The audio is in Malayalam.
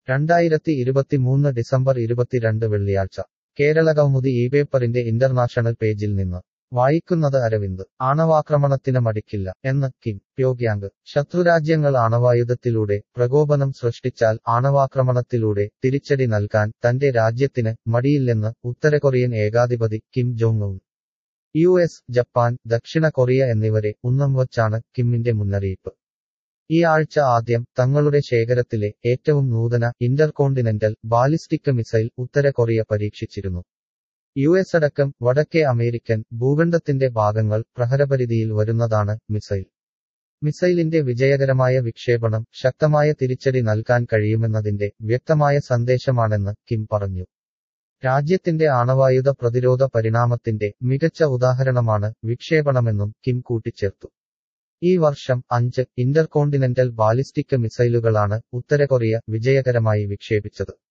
രണ്ടായിരത്തി ഇരുപത്തിമൂന്ന് ഡിസംബർ ഇരുപത്തിരണ്ട് വെള്ളിയാഴ്ച കേരളകൗമുദി ഈ പേപ്പറിന്റെ ഇന്റർനാഷണൽ പേജിൽ നിന്ന് വായിക്കുന്നത് അരവിന്ദ് ആണവാക്രമണത്തിന് മടിക്കില്ല എന്ന് കിം പ്യോഗ്യാങ് ശത്രുരാജ്യങ്ങൾ ആണവായുധത്തിലൂടെ പ്രകോപനം സൃഷ്ടിച്ചാൽ ആണവാക്രമണത്തിലൂടെ തിരിച്ചടി നൽകാൻ തന്റെ രാജ്യത്തിന് മടിയില്ലെന്ന് ഉത്തരകൊറിയൻ ഏകാധിപതി Kim Jong Un U S Japan ദക്ഷിണ കൊറിയ എന്നിവരെ ഉന്നം വച്ചാണ് കിമ്മിന്റെ മുന്നറിയിപ്പ് ഈ ആഴ്ച ആദ്യം തങ്ങളുടെ ശേഖരത്തിലെ ഏറ്റവും നൂതന ഇന്റർകോണ്ടിനെന്റൽ ബാലിസ്റ്റിക് മിസൈൽ ഉത്തര കൊറിയ പരീക്ഷിച്ചിരുന്നു യു എസ് അടക്കം വടക്കേ അമേരിക്കൻ ഭൂഖണ്ഡത്തിന്റെ ഭാഗങ്ങൾ പ്രഹരപരിധിയിൽ വരുന്നതാണ് മിസൈൽ മിസൈലിന്റെ വിജയകരമായ വിക്ഷേപണം ശക്തമായ തിരിച്ചടി നൽകാൻ കഴിയുമെന്നതിന്റെ വ്യക്തമായ സന്ദേശമാണെന്ന് കിം പറഞ്ഞു രാജ്യത്തിന്റെ ആണവായുധ പ്രതിരോധ പരിണാമത്തിന്റെ മികച്ച ഉദാഹരണമാണ് വിക്ഷേപണമെന്നും കിം കൂട്ടിച്ചേർത്തു ഈ വർഷം അഞ്ച് ഇന്റർകോണ്ടിനെന്റൽ ബാലിസ്റ്റിക് മിസൈലുകളാണ് ഉത്തര കൊറിയ വിജയകരമായി വിക്ഷേപിച്ചത്